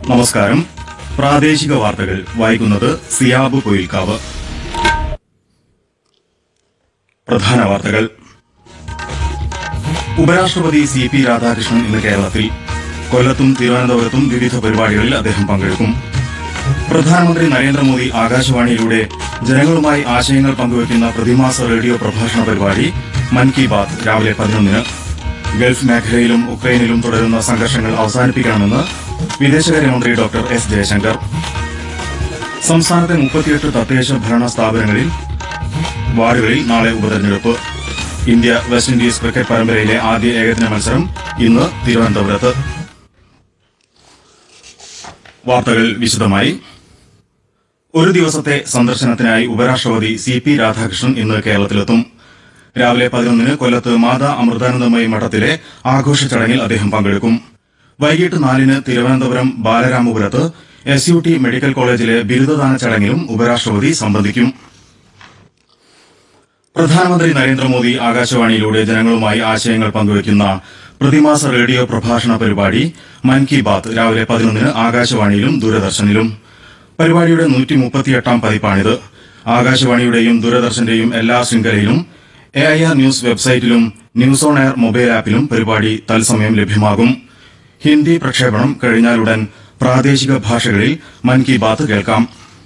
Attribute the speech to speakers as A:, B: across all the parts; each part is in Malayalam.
A: നമസ്കാരം പ്രാദേശിക വാർത്തകൾ വായിക്കുന്നത് സിയാബ് പൊയിൽക്കാവ് പ്രധാന വാർത്തകൾ ഉപരാഷ്ട്രപതി സി പി രാധാകൃഷ്ണൻ ഇന്ന് കേരളത്തിൽ കൊല്ലത്തും തിരുവനന്തപുരത്തും വിവിധ പരിപാടികളിൽ അദ്ദേഹം പങ്കെടുക്കും പ്രധാനമന്ത്രി നരേന്ദ്രമോദി ആകാശവാണിയിലൂടെ ജനങ്ങളുമായി ആശയങ്ങൾ പങ്കുവയ്ക്കുന്ന പ്രതിമാസ റേഡിയോ പ്രഭാഷണ പരിപാടി മൻ കി ബാത് രാവിലെ പതിനൊന്നിന് ഗൾഫ് മേഖലയിലും ഉക്രൈനിലും തുടരുന്ന സംഘർഷങ്ങൾ അവസാനിപ്പിക്കണമെന്ന് വിദേശകാര്യമന്ത്രി ഡോക്ടർ എസ് ജയശങ്കർ സംസ്ഥാനത്തെ മുപ്പത്തിയെട്ട് തദ്ദേശ ഭരണ സ്ഥാപനങ്ങളിൽ വാർഡുകളിൽ നാളെ ഉപതെരഞ്ഞെടുപ്പ് ഇന്ത്യ വെസ്റ്റ് ഇൻഡീസ് ക്രിക്കറ്റ് പരമ്പരയിലെ ആദ്യ ഏകദിന മത്സരം ഇന്ന് തിരുവനന്തപുരത്ത് വാർത്തകൾ വിശദമായി ഒരു ദിവസത്തെ സന്ദർശനത്തിനായി ഉപരാഷ്ട്രപതി സി പി രാധാകൃഷ്ണൻ ഇന്ന് കേരളത്തിലെത്തും രാവിലെ പതിനൊന്നിന് കൊല്ലത്ത് മാതാ അമൃതാനന്ദമയി മഠത്തിലെ ആഘോഷ ചടങ്ങിൽ അദ്ദേഹം പങ്കെടുക്കും വൈകിട്ട് നാലിന് തിരുവനന്തപുരം ബാലരാമപുരത്ത് എസ് യു ടി മെഡിക്കൽ കോളേജിലെ ബിരുദദാന ചടങ്ങിലും ഉപരാഷ്ട്രപതി സംബന്ധിക്കും പ്രധാനമന്ത്രി നരേന്ദ്രമോദി ആകാശവാണിയിലൂടെ ജനങ്ങളുമായി ആശയങ്ങൾ പങ്കുവയ്ക്കുന്ന പ്രതിമാസ റേഡിയോ പ്രഭാഷണ പരിപാടി മൻ കി ബാത് രാവിലെ പതിനൊന്നിന് ആകാശവാണിയിലും ദൂരദർശനിലും പരിപാടിയുടെ നൂറ്റി മുപ്പത്തിയെട്ടാം പതിപ്പാണിത് ആകാശവാണിയുടെയും ദൂരദർശന്റെയും എല്ലാ ശൃംഖലയിലും എ ഐ ആർ ന്യൂസ് വെബ്സൈറ്റിലും ന്യൂസ് ഓൺ എയർ മൊബൈൽ ആപ്പിലും പരിപാടി തത്സമയം ലഭ്യമാകും ഹിന്ദി പ്രക്ഷേപണം കഴിഞ്ഞാലുടൻ പ്രാദേശിക ഭാഷകളിൽ മൻ കി ബാത് കേൾക്കാം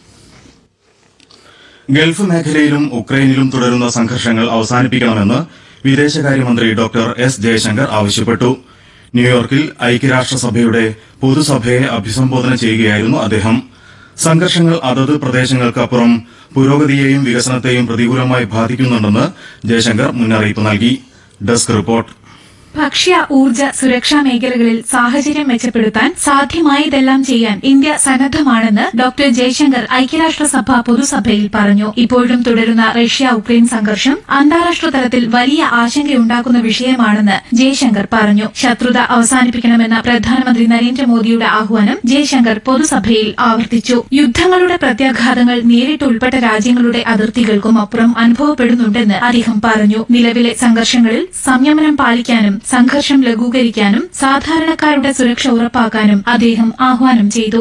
A: ഗൾഫ് മേഖലയിലും ഉക്രൈനിലും തുടരുന്ന സംഘർഷങ്ങൾ അവസാനിപ്പിക്കണമെന്ന് വിദേശകാര്യമന്ത്രി ഡോക്ടർ എസ് ജയശങ്കർ ആവശ്യപ്പെട്ടു ന്യൂയോർക്കിൽ ഐക്യരാഷ്ട്രസഭയുടെ പൊതുസഭയെ അഭിസംബോധന ചെയ്യുകയായിരുന്നു അദ്ദേഹം സംഘർഷങ്ങൾ അതത് പ്രദേശങ്ങൾക്കപ്പുറം പുരോഗതിയെയും വികസനത്തെയും പ്രതികൂലമായി ബാധിക്കുന്നുണ്ടെന്ന് ജയശങ്കർ മുന്നറിയിപ്പ് നൽകി ഡെസ്ക് റിപ്പോർട്ട്
B: ഭക്ഷ്യ ഊർജ സുരക്ഷാ മേഖലകളിൽ സാഹചര്യം മെച്ചപ്പെടുത്താൻ സാധ്യമായതെല്ലാം ചെയ്യാൻ ഇന്ത്യ സന്നദ്ധമാണെന്ന് ഡോക്ടർ ജയശങ്കർ ഐക്യരാഷ്ട്രസഭ പൊതുസഭയിൽ പറഞ്ഞു ഇപ്പോഴും തുടരുന്ന റഷ്യ ഉക്രൈൻ സംഘർഷം അന്താരാഷ്ട്ര തലത്തിൽ വലിയ ആശങ്കയുണ്ടാക്കുന്ന വിഷയമാണെന്ന് ജയശങ്കർ പറഞ്ഞു ശത്രുത അവസാനിപ്പിക്കണമെന്ന പ്രധാനമന്ത്രി നരേന്ദ്രമോദിയുടെ ആഹ്വാനം ജയശങ്കർ പൊതുസഭയിൽ ആവർത്തിച്ചു യുദ്ധങ്ങളുടെ പ്രത്യാഘാതങ്ങൾ നേരിട്ട് ഉൾപ്പെട്ട രാജ്യങ്ങളുടെ അതിർത്തികൾക്കും അപ്പുറം അനുഭവപ്പെടുന്നുണ്ടെന്ന് അദ്ദേഹം പറഞ്ഞു നിലവിലെ സംഘർഷങ്ങളിൽ സംയമനം പാലിക്കാനും സംഘർഷം ലഘൂകരിക്കാനും സാധാരണക്കാരുടെ സുരക്ഷ ഉറപ്പാക്കാനും അദ്ദേഹം ആഹ്വാനം ചെയ്തു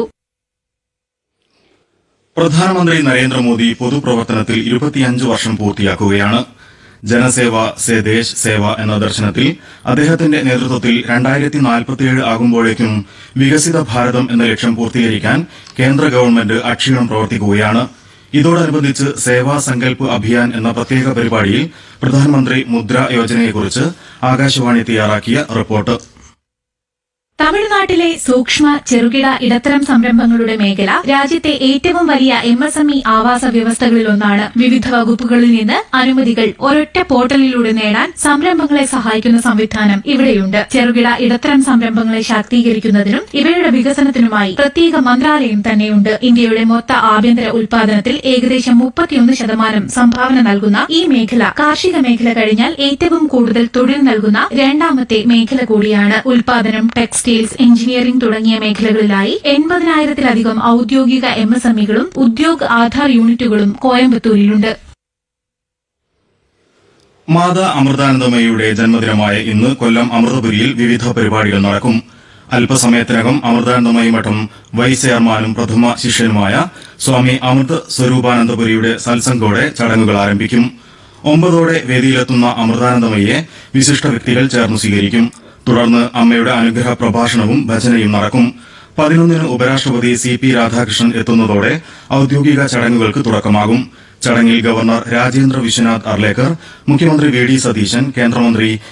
A: പ്രധാനമന്ത്രി നരേന്ദ്രമോദി പൊതുപ്രവർത്തനത്തിൽ ഇരുപത്തിയഞ്ച് വർഷം പൂർത്തിയാക്കുകയാണ് ജനസേവ സേ ദേശ് സേവ എന്ന ദർശനത്തിൽ അദ്ദേഹത്തിന്റെ നേതൃത്വത്തിൽ രണ്ടായിരത്തി നാൽപ്പത്തിയേഴ് ആകുമ്പോഴേക്കും വികസിത ഭാരതം എന്ന ലക്ഷ്യം പൂർത്തീകരിക്കാൻ കേന്ദ്ര ഗവൺമെന്റ് അക്ഷീണം പ്രവർത്തിക്കുകയാണ് ഇതോടനുബന്ധിച്ച് സേവാ സങ്കൽപ് അഭിയാൻ എന്ന പ്രത്യേക പരിപാടിയിൽ പ്രധാനമന്ത്രി മുദ്ര യോജനയെക്കുറിച്ച് ആകാശവാണി തയ്യാറാക്കിയ റിപ്പോർട്ട്
B: തമിഴ്നാട്ടിലെ സൂക്ഷ്മ ചെറുകിട ഇടത്തരം സംരംഭങ്ങളുടെ മേഖല രാജ്യത്തെ ഏറ്റവും വലിയ എം എസ് എം ഇ ആവാസ വ്യവസ്ഥകളിലൊന്നാണ് വിവിധ വകുപ്പുകളിൽ നിന്ന് അനുമതികൾ ഒരൊറ്റ പോർട്ടലിലൂടെ നേടാൻ സംരംഭങ്ങളെ സഹായിക്കുന്ന സംവിധാനം ഇവിടെയുണ്ട് ചെറുകിട ഇടത്തരം സംരംഭങ്ങളെ ശാക്തീകരിക്കുന്നതിനും ഇവയുടെ വികസനത്തിനുമായി പ്രത്യേക മന്ത്രാലയം തന്നെയുണ്ട് ഇന്ത്യയുടെ മൊത്ത ആഭ്യന്തര ഉൽപാദനത്തിൽ ഏകദേശം മുപ്പത്തിയൊന്ന് ശതമാനം സംഭാവന നൽകുന്ന ഈ മേഖല കാർഷിക മേഖല കഴിഞ്ഞാൽ ഏറ്റവും കൂടുതൽ തൊഴിൽ നൽകുന്ന രണ്ടാമത്തെ മേഖല കൂടിയാണ് ഉൽപാദനം ടെക്സ്റ്റൈൽസ് എഞ്ചിനീയറിംഗ് തുടങ്ങിയ മേഖലകളിലായി എൺപതിനായിരത്തിലധികം ഔദ്യോഗിക എം എസ് എം ഇകളും ഉദ്യോഗ് ആധാർ യൂണിറ്റുകളും കോയമ്പത്തൂരിലുണ്ട്
A: മാതാ അമൃതാനന്ദമയിയുടെ ജന്മദിനമായ ഇന്ന് കൊല്ലം അമൃതപുരിയിൽ വിവിധ പരിപാടികൾ നടക്കും അല്പസമയത്തിനകം അമൃതാനന്ദമയി മഠം വൈസ് ചെയർമാനും പ്രഥമ ശിഷ്യനുമായ സ്വാമി അമൃത് സ്വരൂപാനന്ദപുരിയുടെ സത്സംഗോടെ ചടങ്ങുകൾ ആരംഭിക്കും ഒമ്പതോടെ വേദിയിലെത്തുന്ന അമൃതാനന്ദമയെ വിശിഷ്ട വ്യക്തികൾ ചേർന്ന് സ്വീകരിക്കും തുടർന്ന് അമ്മയുടെ അനുഗ്രഹ പ്രഭാഷണവും ഭജനയും നടക്കും പതിനൊന്നിന് ഉപരാഷ്ട്രപതി സി പി രാധാകൃഷ്ണൻ എത്തുന്നതോടെ ഔദ്യോഗിക ചടങ്ങുകൾക്ക് തുടക്കമാകും ചടങ്ങിൽ ഗവർണർ രാജേന്ദ്ര വിശ്വനാഥ് അർലേക്കർ മുഖ്യമന്ത്രി വി ഡി സതീശൻ കേന്ദ്രമന്ത്രി